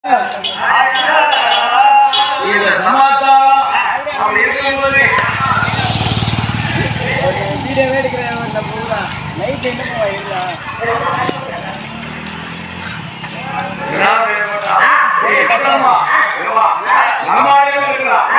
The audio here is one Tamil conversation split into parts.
இந்த சமாச்சாரம் அப்படி இருக்கும்போது நான் வேணும் மாட்டா. ஏய், பத்திரமா. இங்க வா. நம்மாலே இருக்கலாம்.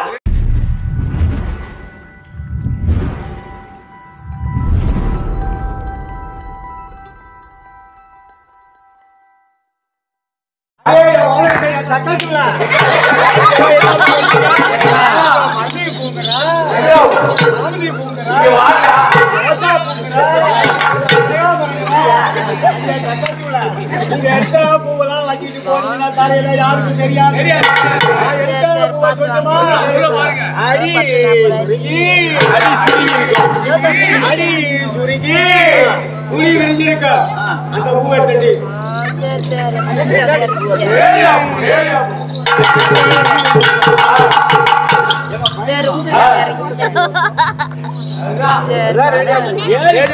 இங்க வாடா. புளி விரிஞ்சிருக்க அந்த பூவை எடுத்துட்டு சரி சரி ஏரியா, ஏரியா. சரி சரி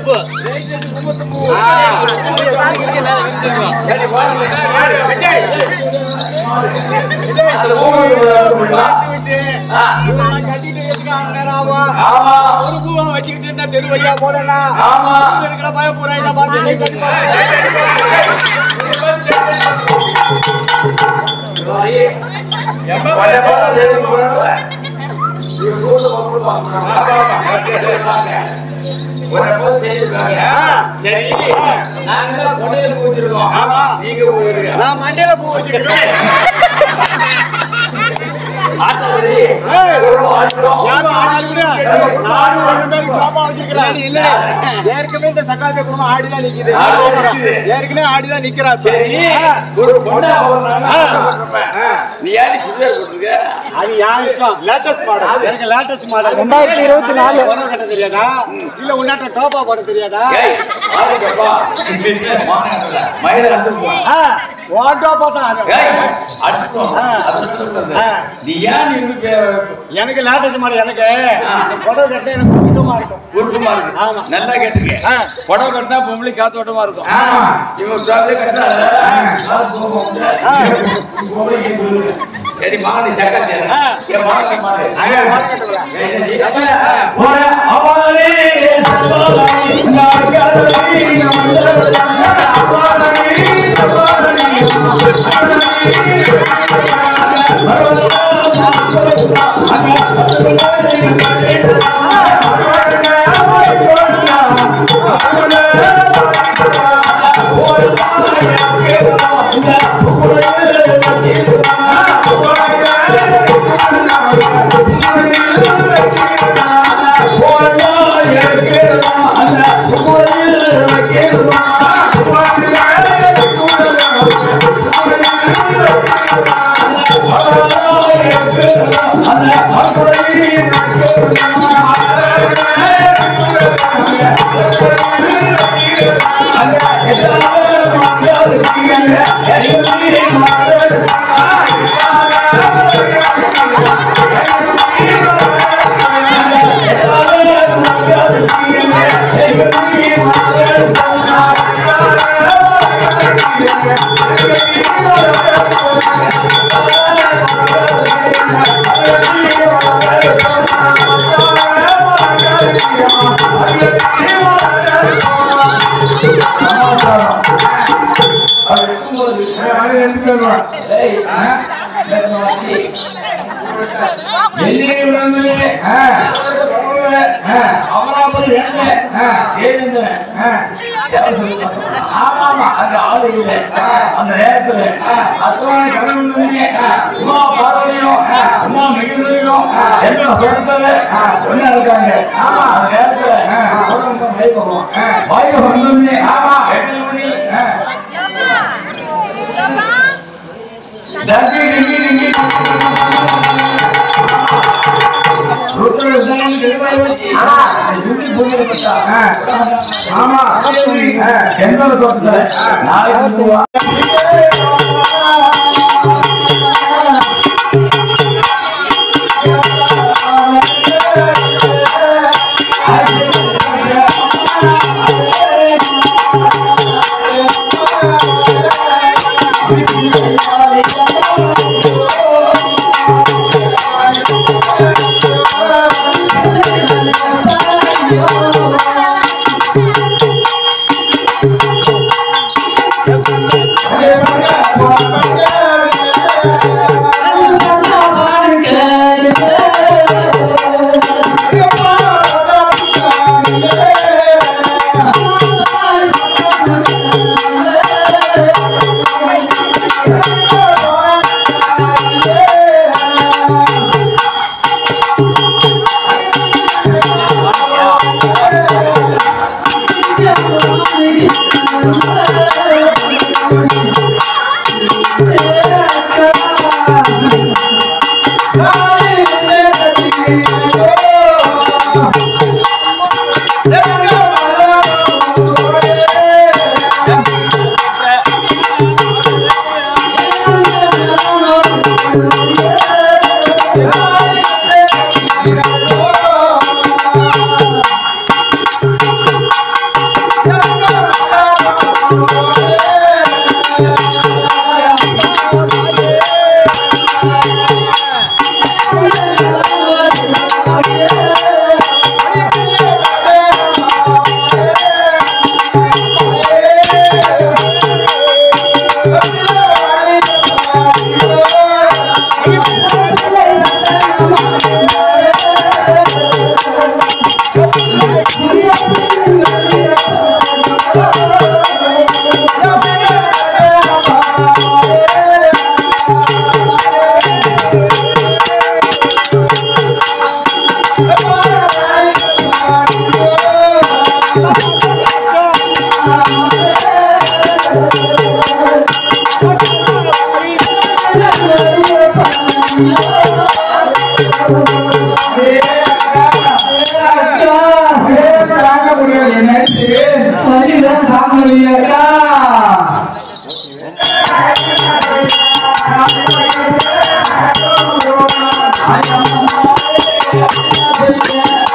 அது ஊருக்கு விடா. ஆ. கட்டிட்டு வச்சுக்காங்க நேரம் ஆகும் ஆமா ஒரு பூவா வச்சுக்கிட்டு இருந்தா தெரு வழியா போடலாம் ஆமா இருக்கிற பய பூரா இதை பார்த்து சைட் அடிப்பாங்க. நான் மண்டையில பூ வச்சுக்கிறேன் நானும் ஒரு மாதிரி கோபம் வச்சிருக்கிறேன். இல்ல, ஏற்கனவே இந்த சக்காத்திய குடும்பம் ஆடிதான் நிக்குது. ஆடிதான் நிக்குது. ஏற்கனவே ஆடிதான் நிக்கிறா இப்ப. அது யார் இஷ்டம் லேட்டஸ்ட் மாடல் எனக்கு லேட்டஸ்ட் மாடல் ரெண்டாயிரத்தி இருபத்தி நாலு கட்ட தெரியாதா இல்ல உன்னாட்ட டோப்பா போட தெரியாதா ஆ, உன் டோப்பா தான் அது. நீ ஏன் இருந்து எனக்கு லேட்டஸ்ட் மாடல் எனக்கு இந்த புடவை கட்ட எனக்கு பிடிக்கமா இருக்கும் உருக்கமா இருக்கு ஆமா. நல்லா கேட்டுருக்க ஆ. புடவை கட்டினா பொம்பளை காத்தோட்டமா இருக்கும் ஆமா. இவன் சாப்பிட்டு கட்டினா ஆ. சரி மாடி சக்கரை ஆ. என் மாடி மாடி அங்க மாடல் கட்டுறேன். ஆமா அந்த ஆளு இல்லை அந்த நேரத்துல அத்தனை கடவுளுமே உமா பார்வதியும் உமா மிகுதியும் என்ற சொல்றதுல சொன்ன இருக்காங்க ஆமா அந்த நேரத்துல வைபவம் வைபவம் வந்து ஆமா எட்டு மணி தம்பி டிங்கி டிங்கி ஆமா எந்த தோட்டத்துல நாளைக்கு ஆ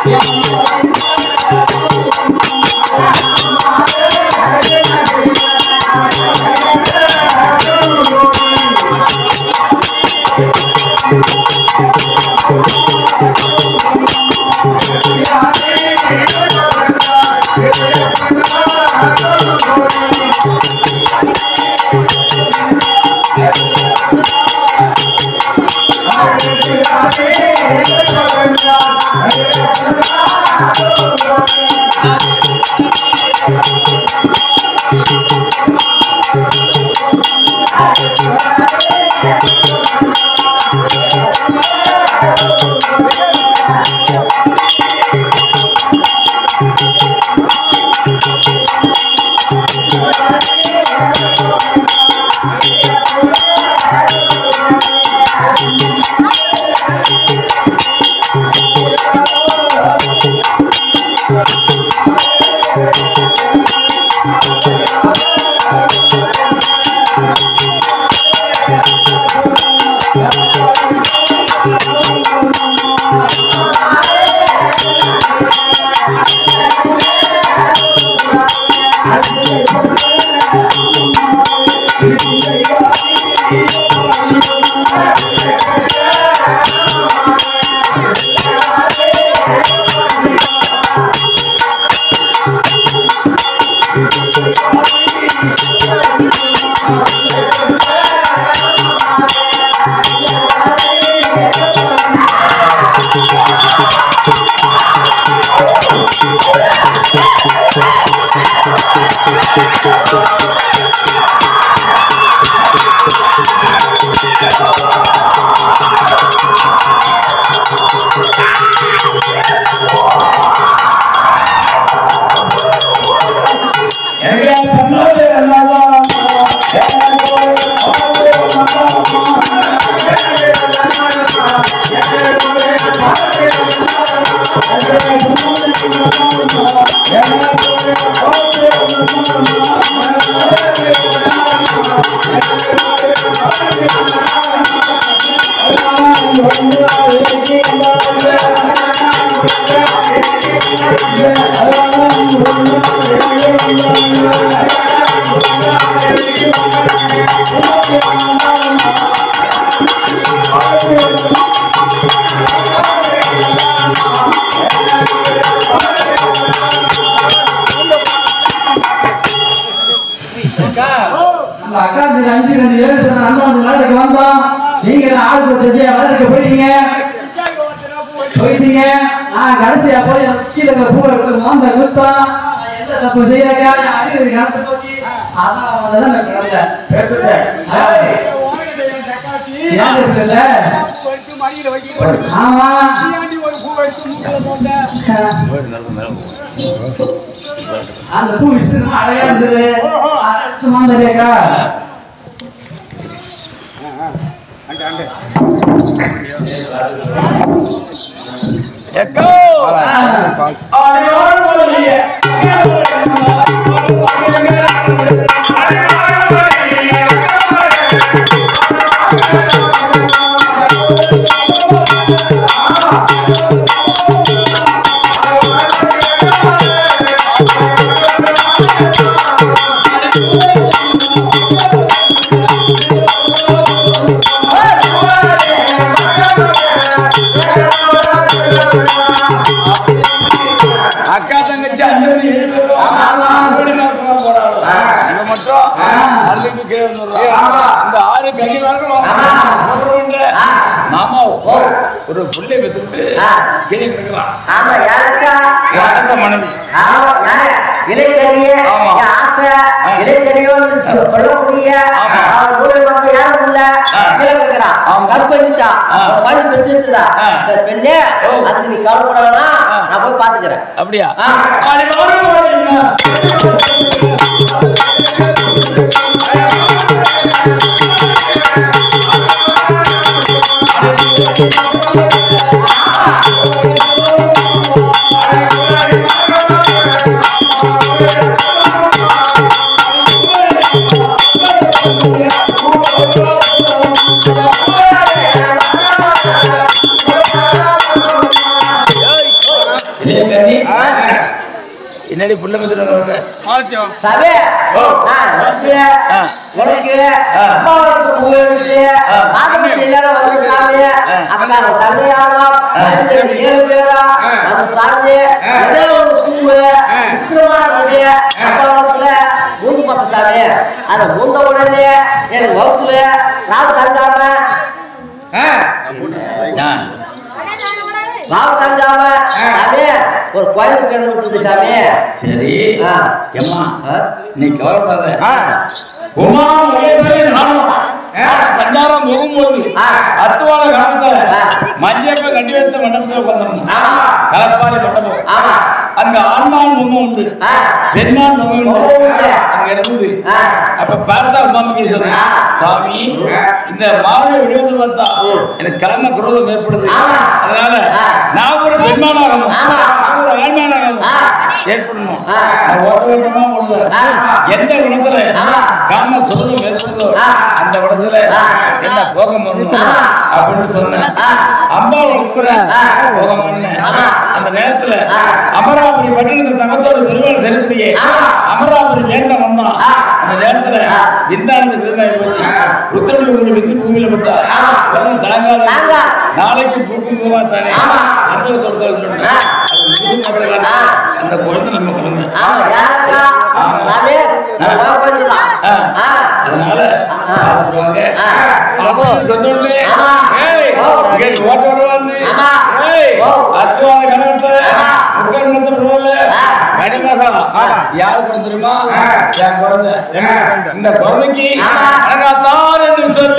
அக்கா, நம்ம அக்கா இந்த அஞ்சு ரெண்டு ஏழு சொன்ன அண்ணா அந்த நாளைக்கு வந்தோம் நீங்க ஆள் கொடுத்து வளர்க்க போயிட்டீங்க போயிட்டீங்க நான் கடைசியா போய் கீழே இருக்கிற பூவை எடுத்து மோந்த குத்தம் நான் எந்த தப்பு செய்யறக்கா அறிவு நடந்து போச்சு அதான் அவன் தான் நான் கிடந்தேன் கேட்டுட்டேன் ஏய், ஏன் இருக்குல்ல? ஆமா அந்த பூ விட்டு அழகா இருந்தது அரசு மாந்தரியாக்கா அக்கா தங்கச்சி அஞ்சு ஏழு இங்க மட்டும் அள்ளிட்டு கீழே வந்துடுறோம். இந்த ஆறு கறி வரணும் அப்புறம் உண்டு. மாமா ஒரு புள்ளை பெற்றுட்டு கீழே கிடக்குறான் ஆமா யாருக்கா அரச மனைவி ஆமா யாரு இளைஞரிய ஆமா. என் ஆசை இளைஞரியோன்னு சொல்லக்கூடிய ஆமா. அவன் கூட வந்து யாரும் இல்ல ஆ. கீழே கிடக்குறான் அவன் கற்பழிச்சா ஆ. அவன் பணி பெற்றுச்சுடா ஆ. சரி பெண்ணே ஓ. அதுக்கு நீ கவலைப்பட வேணாம் ஆ. நான் போய் பாத்துக்கிறேன் அப்படியா ஆ. ஏய் கண்ணி என்னடி புள்ள மிதிர சாமி ஓ. நான் வந்து ஆ. உனக்கு ஆ. அம்மாவுக்கு பூவை வச்சு ஆ. மாதம் செய்யற ஒரு சாமி அக்கா கல்யாணம் அஞ்சு ஏழு பேரா அந்த சாமி ஏதோ ஒரு பூவு விஸ்கிரமானது அப்புறத்துல மூந்து பார்த்த சாமி அதை மூந்த உடனே எனக்கு வகுப்புல ராவு தந்தாம ராவு தந்தாம சாமி ஒரு கோயில் கிழமை விட்டுது சாமி சரி ஆ. எம்மா ஆ. நீ கவலைப்படாத உமா உயர்வே நானும் சஞ்சாரம் போகும்போது ஆ. அத்துவான காலத்துல ஆ. மஞ்சப்ப கட்டி வைத்த மண்டபத்தில் உட்கார்ந்தோம் ஆமா. கலப்பாரி மண்டபம் ஆமா அங்க ஆண்மான் பொம்மை உண்டு ஆ. பெண்மான் பொம்மை உண்டு பொம்மை உண்டு. அங்க இருந்தது ஆ. அப்ப பார்த்தா உமாமிக்கு சொன்னேன் ஆ. சாமி இந்த மாவுடைய விடுவது பார்த்தா ம். எனக்கு கலம குரோதம் ஏற்படுது ஆமா. அதனால ஆ. நான் ஒரு பெண்மானாகணும் ஆமா. நான் ஒரு ஆண்மானாகணும் ஆ. ஏற்படணும் ஆ. நான் ஓட்ட ஓட்டமா ஓடுவேன் ஆ. எந்த குணத்துல ஆமா. காம குரோதம் ஏற்படுதோ ஆ. அந்த குணத்துல ஆ. என்ன போகம் வரணும் ஆமா. அப்படின்னு சொன்னேன் ஆ. அம்மா வளர்க்குற ஆ. போகம் பண்ணேன் ஆமா. அந்த நேரத்துல ஆ. அமராவதி பட்டணத்து தங்கத்தோட பெருமாள் செலுத்தியே ஆமா. அமராவதி வேண்டாம் வந்தான் ஆ. அந்த நேரத்துல ஆ. விந்தானது விருந்தாய் போச்சு ருத்ரன் ஒரு விந்து பூமியில பட்டா ஆமா. வெள்ளம் தாங்காத தாங்கா. நாளைக்கு பூக்கும் போவா தானே ஆமா. அன்பது கொடுத்தாலும் சொன்னேன் ஆ. அது முதுகு மகளா ஆ. அந்த குழந்தை நம்ம குழந்தை ஆமா யாருக்கா ஆமா. சாமி ஆ. நான் கொஞ்சம் ஆ. ஆ அதனால ஆ. பார்த்துக்குவாங்க. ஆ. அப்படின்னு சொன்ன உடனே, ஆமா. ஏய், ஓ. இங்க ஓட்டோட வந்து, ஆமா. ஏய், ஓ. அத்துவான கணவத்தை, ஆமா. முக்கன் மரத்துல ரோல, ஆ. கனிமகா. யாருக்கு வந்து தெரியுமா? என் குழந்தை. இந்த குழந்தைக்கு ஆமா. அடங்காத்தார் என்று சொல்லி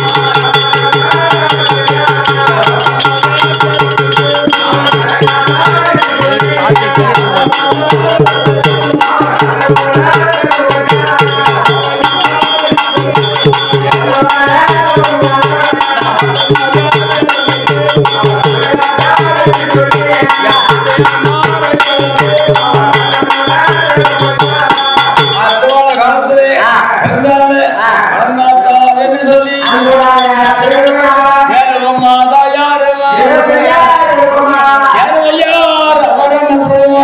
அத்துவான காலத்திலே ஆ. பிறந்தாலே ஆ. அடங்காத்தார் என்று சொல்லி ஏழுவம்மா தாயாருமா ஏழுவையார் அவரம் புரிவா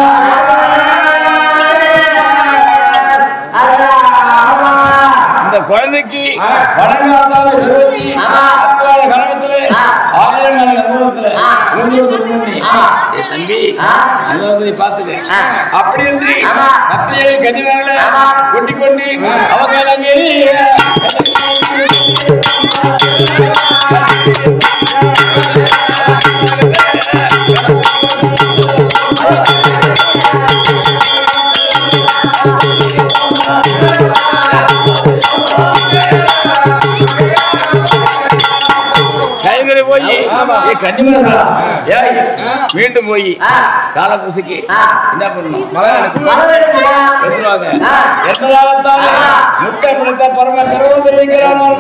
இந்த குழந்தைக்கு வடங்காத்தால விரோதி ஆமா. அக்கால கணக்கத்திலே ஆ. ஆயிரம் கால கணவத்துல ஆ. தம்பி ஆமா. தம்பி ஆ. அங்க வந்து நீ பாத்துக்க ஆ. அப்படி என்று ஆமா. கத்தியை கனிவாங்கள ஆமா. கொட்டி கொண்டு அவங்க அங்கே கைகளை போய் ஏ கன்னிமரா ஏய் மீண்டும் போய் ஆ. கால பூசைக்கு ஆ. என்ன பண்ணணும் மலர் எடுக்கணும். எடுத்துருவாங்க ஆ. எத்தனாவத்தால ஆ. முட்டை பிடித்த பரம கருவ தெரிவிக்கிறான்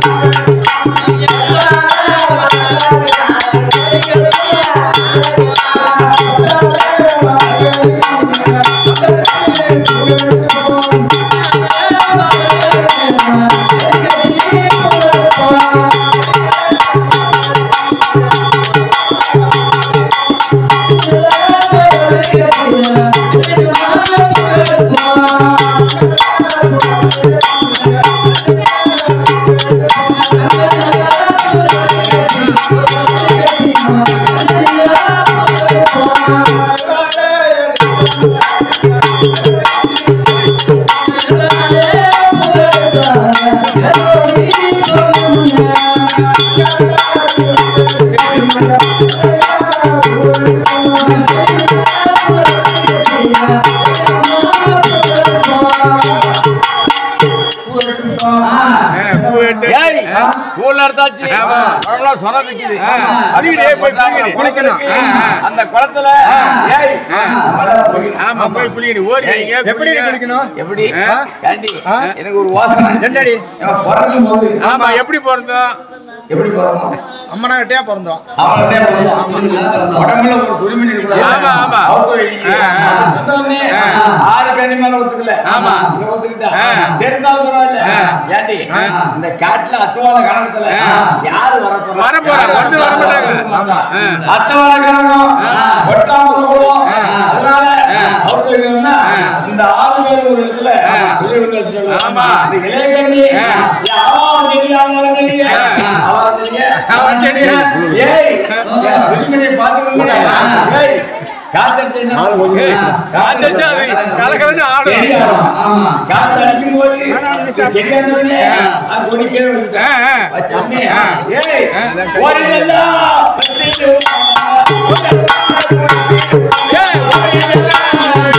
ஆ ஏய், ஸ்கூல்ல எடுத்தாச்சு. குளம்லாம் சொர வைக்குது. அதுக்கு ஏய் போய் குளிக்கணும். அந்த குளத்துல ஏய், ஆமா போய் குளிக்கணும் ஓடி வைங்க, எப்படி குளிங்க. குளிக்கணும் எப்படி ஆ? ஏண்டி, ஆ? எனக்கு ஒரு வாசனை என்னடி நான் பிறக்கும் போது ஆமா எப்படி பிறந்தோம் எப்படி பிறந்தோம் அம்மனா கிட்டே பிறந்தோம் அவன்கிட்டே பிறந்தோம். உடம்புல ஒரு துருமினி இருக்கக்கூடாது. ஆமா, ஆமா. அவுத்து வைங்க. ஆ, ஆ. ஒத்துக்கிட்டோன்னே, ஆ. ஆறு கண்ணி மேல ஒத்துக்கல. ஆமா. இவன் ஒத்துக்கிட்டா. ஆ. சரி, இருந்தாலும் பரவாயில்ல. ஆ. ஏண்டி, இந்த காட்டுல அத்துவால கணக்கத்துல ஆ. யாரு வரப்போறா? வரப்போறா, வந்து வர மாட்டாங்க. ஆமா. ஆ. அத்துவால கணக்கம், ஒட்டாம போகும். ஆ. அதனால ஆ. அவுத்து வைக்கணும்னா, ஆ. இந்த ஆறு பேர் ஒரு இடத்துல ஆ. புலிகள் வச்சுக்கணும். ஆமா. இந்த இளைய கண்ணி, ஆ. அவன் தெரியும், அவன் தெரியும். ஆ. அவன் தெரியும். அவன் தெரியும். ஏய், என் துணிமணியை பார்த்துக்கணும்ல. ஏய், காத்தடிச்சு என்ன? ஏய், காத்தடிச்சா அது கலகலன்னு ஆடும். செடியாகும். காத்து அடிக்கும் போது செடியா இருந்தோடனே, அது கொடி கீழே ஆ, விழுந்துட்டேன். ஆ. வச்சோடனே, ஆ. ஏய், ஆ. ஓடிடலா, பத்திட்டு ஏய்,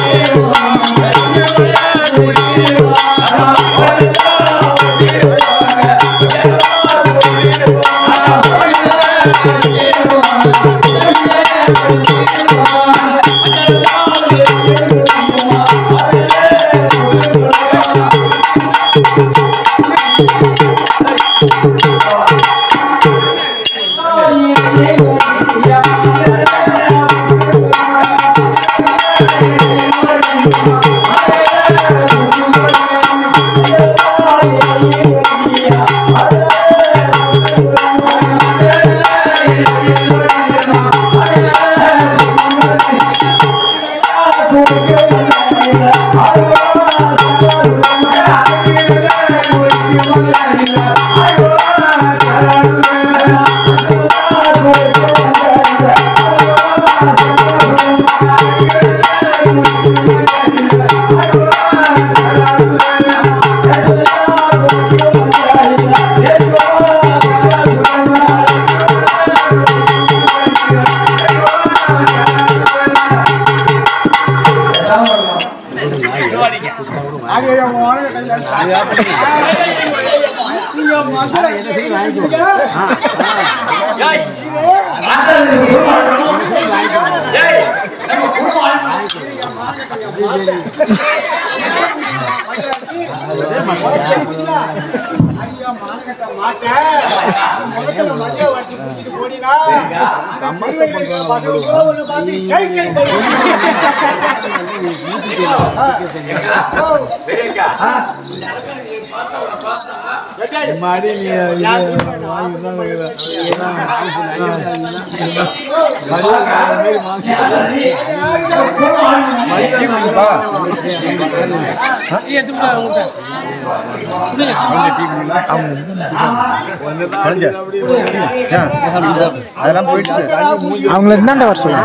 அதெல்லாம் போயிட்டு அவங்கள என்னண்ட வர சொல்லுங்க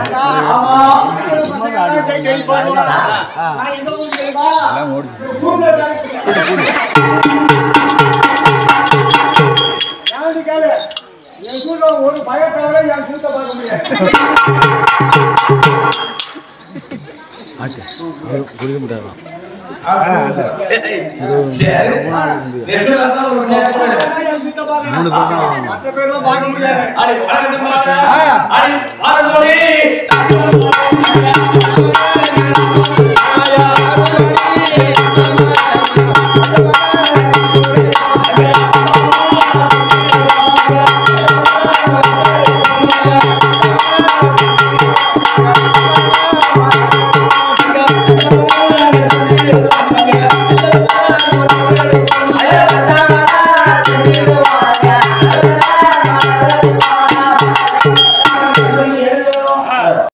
ஒரு பயத்தவரை என் சூத்த பார்க்க முடியாது மற்ற பேர்லாம் பார்க்க முடியாது அடி, வணக்கத்துக்கு மேல. அடி,